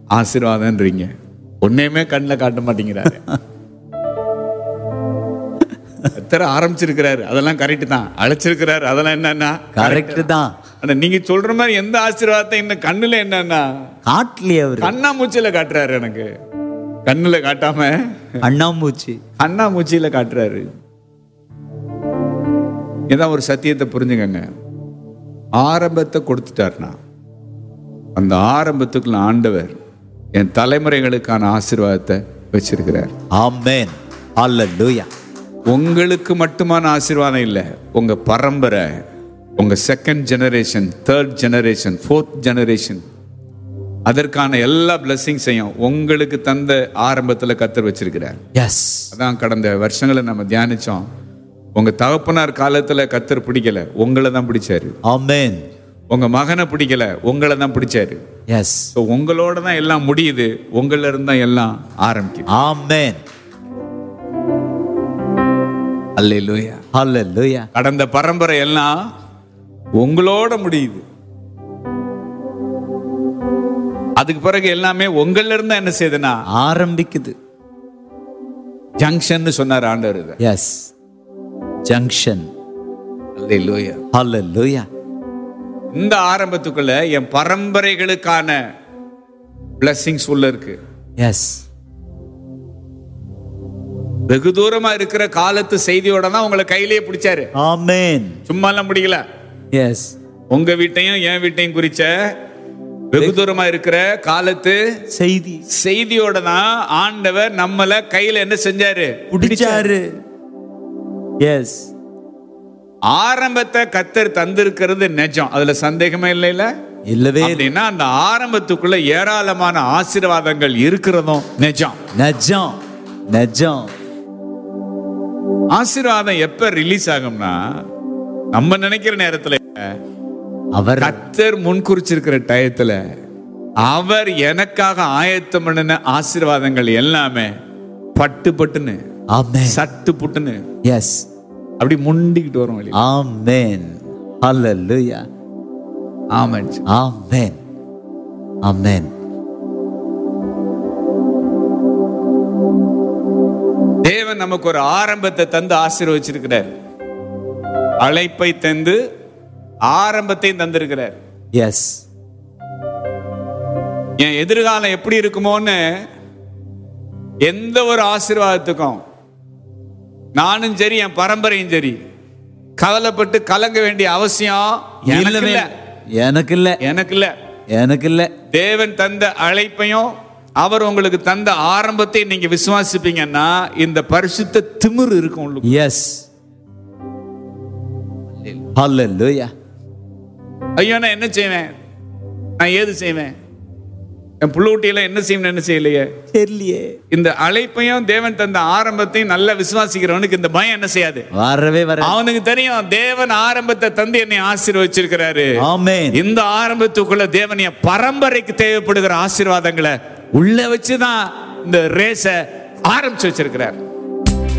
ஆசீர்வாதம்ன்றீங்க ஒன்னையுமே கண்ணில் காட்ட மாட்டேங்கிறாரு கத்தர் ஆரம்பிச்சிருக்கிறாரு அதெல்லாம் கரெக்ட் தான் அழைச்சிருக்கிறாரு அதெல்லாம் என்னன்னா கரெக்ட் தான் ஆனா நீங்க சொல்ற மாதிரி எந்த ஆசீர்வாதத்தை இன்னும் கண்ணுல என்னன்னா காட்டலையே அவரு கண்ணா மூச்சில காட்டுறாரு எனக்கு கண்ணுல காட்டாம அண்ணாமூச்சி கண்ணா மூச்சியில காட்டுறாரு இதான் ஒரு சத்தியத்தை புரிஞ்சுக்கங்க ஆரம்பத்தை கொடுத்துட்டாருனா அந்த ஆரம்பத்துக்குள்ள ஆண்டவர் என் தலைமுறைகளுக்கான ஆசீர்வாதத்தை வச்சிருக்கிறார் ஆமென் அல்லேலூயா உங்களுக்கு மட்டுமான ஆசீர்வாதம் இல்லை உங்க பரம்பரை உங்க second generation third generation fourth generation அதற்கான எல்லா பிளஸ்ஸிங்ஸையும் உங்களுக்கு தந்த ஆரம்பத்துல கத்தர் வச்சிருக்கிறார் எஸ் அதான் கடந்த வருஷங்களை நம்ம தியானிச்சோம் உங்க தகப்பனார் காலத்துல கத்தர் பிடிக்கல உங்களை தான் பிடிச்சாரு ஆமென் உங்க மகனை பிடிக்கல உங்களை தான் பிடிச்சாரு எஸ் ஸோ உங்களோட தான் எல்லாம் முடியுது உங்கள இருந்து தான் எல்லாம் ஆரம்பிக்குது ஆமென் அல்லேலூயா அல்லேலூயா கடந்த பரம்பரை எல்லாம் உங்களோட முடியுது அதுக்கு பிறகு எல்லாமே உங்கள இருந்தா என்ன செய்யுதுன்னா ஆரம்பிக்குது ஜங்ஷன் சொன்னார் ஆண்டவர் இதை எஸ் ஜங்ஷன் அல்லேலூயா அல்லேலூயா இந்த ஆரம்பத்துக்குள்ள என் பரம்பரைகளுக்கான blessings உள்ள இருக்கு எஸ் வெகு தூரமா இருக்கிற காலத்து செய்தியோட தான் உங்களை கையிலேயே பிடிச்சாரு ஆமென் சும்மாலாம் முடியல எஸ் உங்க வீட்டையும் என் வீட்டையும் குறிச்ச வெகு தூரமா இருக்கிற காலத்து செய்தி செய்தியோட தான் ஆண்டவர் நம்மள கையில என்ன செஞ்சாரு பிடிச்சாரு எஸ் ஆரம்பத்தை கத்தர் தந்திருக்கிறது நிஜம் அதுல சந்தேகமே இல்லைல்ல இல்லவே இல்ல. அப்படின்னா அந்த ஆரம்பத்துக்குள்ள ஏராளமான ஆசீர்வாதங்கள் இருக்கிறதும் நிஜம் நஜம் நஜம் ஆசீர்வாதம் எப்ப ரிலீஸ் ஆகும்னா நம்ம நினைக்கிற நேரத்துல அவர் கத்தர் முன்குறிச்சிருக்கிற டயத்துல அவர் எனக்காக ஆயத்தம் பண்ணின ஆசீர்வாதங்கள் எல்லாமே பட்டு பட்டுன்னு ஆமென் சட்டு புட்டுன்னு எஸ் அப்படி முண்டிக்கிட்டு வரும் வெளியே ஆமென் அல்லேலூயா ஆமாம் ஆமென் ஆமென் தேவன் நமக்கு ஒரு ஆரம்பத்தை தந்து ஆசீர்வச்சிருக்கிறார் அழைப்பை தந்து ஆரம்பத்தையும் தந்திருக்கிறார் எஸ் என் எதிர்காலம் எப்படி இருக்குமோன்னு எந்த ஒரு ஆசீர்வாதத்துக்கும் நானும் சரி என் பரம்பரையும் சரி கவலைப்பட்டு கலங்க வேண்டிய அவசியம் எனக்கு இல்லவே இல்ல எனக்கு இல்ல எனக்கு இல்ல எனக்கு இல்ல தேவன் தந்த அழைப்பையும் அவர் உங்களுக்கு தந்த ஆரம்பத்தை நீங்க விசுவாசிப்பீங்கன்னா இந்த பரிசுத்த திமிரு இருக்கும் உங்களுக்கு எஸ் அல்லேலூயா ஐயோ நான் என்ன செய்வேன் நான் ஏது செய்வேன் என் புள்ளூட்டியெல்லாம் என்ன செய்வேன் என்ன செய்யலையே தெரியலையே இந்த அழைப்பையும் தேவன் தந்த ஆரம்பத்தையும் நல்லா விசுவாசிக்கிறவனுக்கு இந்த பயம் என்ன செய்யாது வரவே வர அவனுக்கு தெரியும் தேவன் ஆரம்பத்தை தந்து என்னை ஆசீர்வச்சிருக்கிறாரு ஆமென் இந்த ஆரம்பத்துக்குள்ள தேவன் என் பரம்பரைக்கு தேவைப்படுகிற ஆசீர்வாதங்களை உள்ள வச்சுதான் இந்த ரேஸ ஆரம்பிச்சு வச்சிருக்கிறார்